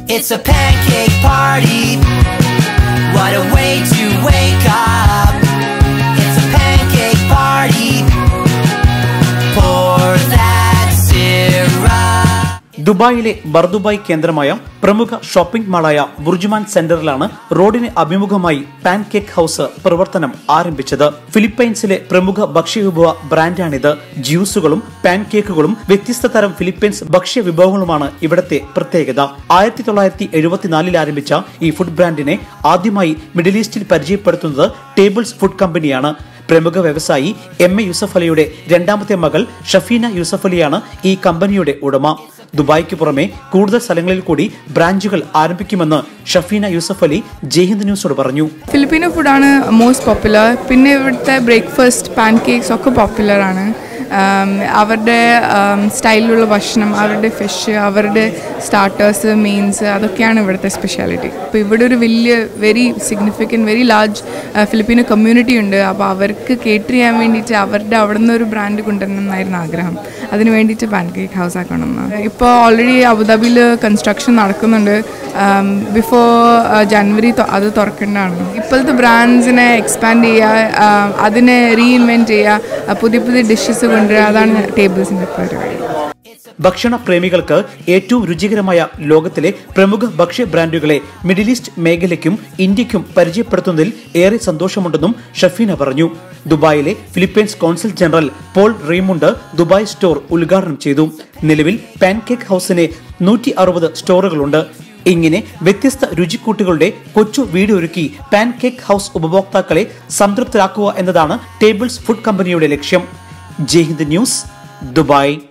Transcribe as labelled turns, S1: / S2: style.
S1: It's a pancake party. What a way to wake up. It's a pancake party. Pour that syrup.
S2: ദുബായിലെ Bur Dubai കേന്ദ്രമായ പ്രമുഖ shopping മാളായ BurJuman സെന്ററിലാണ് റോഡിന് അഭിമുഖമായി pancake house പ്രവർത്തനം ആരംഭിച്ചത് ഫിലിപ്പൈൻസിലെ പ്രമുഖ ഭക്ഷ്യവിഭവ ബ്രാൻഡാണിത് ജ്യൂസുകളും പാൻകേക്കുകളും വ്യത്യസ്ത തരം ഫിലിപ്പൈൻസ് ഭക്ഷ്യവിഭവങ്ങളുമാണ് ഇവിടത്തെ പ്രത്യേകത ആയിരത്തി തൊള്ളായിരത്തി എഴുപത്തിനാലിൽ ആരംഭിച്ച ഈ ഫുഡ് ബ്രാൻഡിനെ ആദ്യമായി മിഡിൽ ഈസ്റ്റിൽ പരിചയപ്പെടുത്തുന്നത് ടേബിൾസ് ഫുഡ് കമ്പനിയാണ് പ്രമുഖ വ്യവസായി എം എ യൂസഫ് അലിയുടെ രണ്ടാമത്തെ മകൾ ഷഫീന യൂസഫ് അലിയാണ് ഈ കമ്പനിയുടെ ഉടമ ദുബായ്ക്ക് പുറമെ കൂടുതൽ സ്ഥലങ്ങളിൽ കൂടി ബ്രാഞ്ചുകൾ ആരംഭിക്കുമെന്ന് ഷഫീന യൂസഫ് അലി ജയ്ഹിന്ദ് ന്യൂസോട് പറഞ്ഞു
S3: ഫിലിപ്പീനോ ഫുഡാണ് മോസ്റ്റ് പോപ്പുലർ പിന്നെ ഇവിടുത്തെ ബ്രേക്ക്ഫാസ്റ്റ് പാൻ കേക്ക്സ് ഒക്കെ പോപ്പുലർ ആണ് ആം, അവരുടെ ആം, സ്റ്റൈലിലുള്ള ഭക്ഷണം അവരുടെ ഫിഷ് അവരുടെ സ്റ്റാർട്ടേഴ്സ് മെയിൻസ് അതൊക്കെയാണ് ഇവിടുത്തെ സ്പെഷ്യാലിറ്റി അപ്പോൾ ഇവിടെ ഒരു വലിയ very significant very large Filipino community ഉണ്ട് അപ്പോൾ അവർക്ക് കേറ്റർ ചെയ്യാൻ വേണ്ടിയിട്ട് അവരുടെ അവിടെ നിന്ന് ഒരു ബ്രാൻഡ് കൊണ്ടുവരണം എന്നായിരുന്നു ആഗ്രഹം അതിന് വേണ്ടിയിട്ട് പാൻ കേക്ക് ഹൗസ് ആക്കണം എന്ന് ഇപ്പോൾ ഓൾറെഡി അബുദാബിയിൽ കൺസ്ട്രക്ഷൻ നടക്കുന്നുണ്ട് ബിഫോർ ജനുവരി തൊ- അത് തുറക്കേണ്ടതാണ് ഇപ്പോഴത്തെ ബ്രാൻഡ്സിനെ എക്സ്പാൻഡ് ചെയ്യുക ആ, അതിനെ റീഇൻവെൻറ്റ് ചെയ്യുക ആ, പുതിയ പുതിയ ഡിഷസ് കൊണ്ടുവരിക അതാണ് ടേബിൾസിൻ്റെ പരിപാടി
S2: ഭക്ഷണ പ്രേമികൾക്ക് ഏറ്റവും രുചികരമായ ലോകത്തിലെ പ്രമുഖ ഭക്ഷ്യ ബ്രാൻഡുകളെ മിഡിൽ ഈസ്റ്റ് മേഖലയ്ക്കും ഇന്ത്യക്കും പരിചയപ്പെടുത്തുന്നതിൽ ഏറെ സന്തോഷമുണ്ടെന്നും ഷഫീന പറഞ്ഞു ദുബായിലെ Philippines consul general Paul Raymund Dubai store ഉദ്ഘാടനം ചെയ്തു നിലവിൽ പാൻകേക്ക് ഹൗസിന് നൂറ്റി അറുപത് സ്റ്റോറുകളുണ്ട് ഇങ്ങനെ വ്യത്യസ്ത രുചിക്കൂട്ടുകളുടെ കൊച്ചു വീട് ഒരുക്കി പാൻകേക്ക് ഹൗസ് ഉപഭോക്താക്കളെ സംതൃപ്തരാക്കുക എന്നതാണ് ടേബിൾസ് ഫുഡ് കമ്പനിയുടെ ലക്ഷ്യം ജയ്ഹിന്ദ് ന്യൂസ് ദുബായ്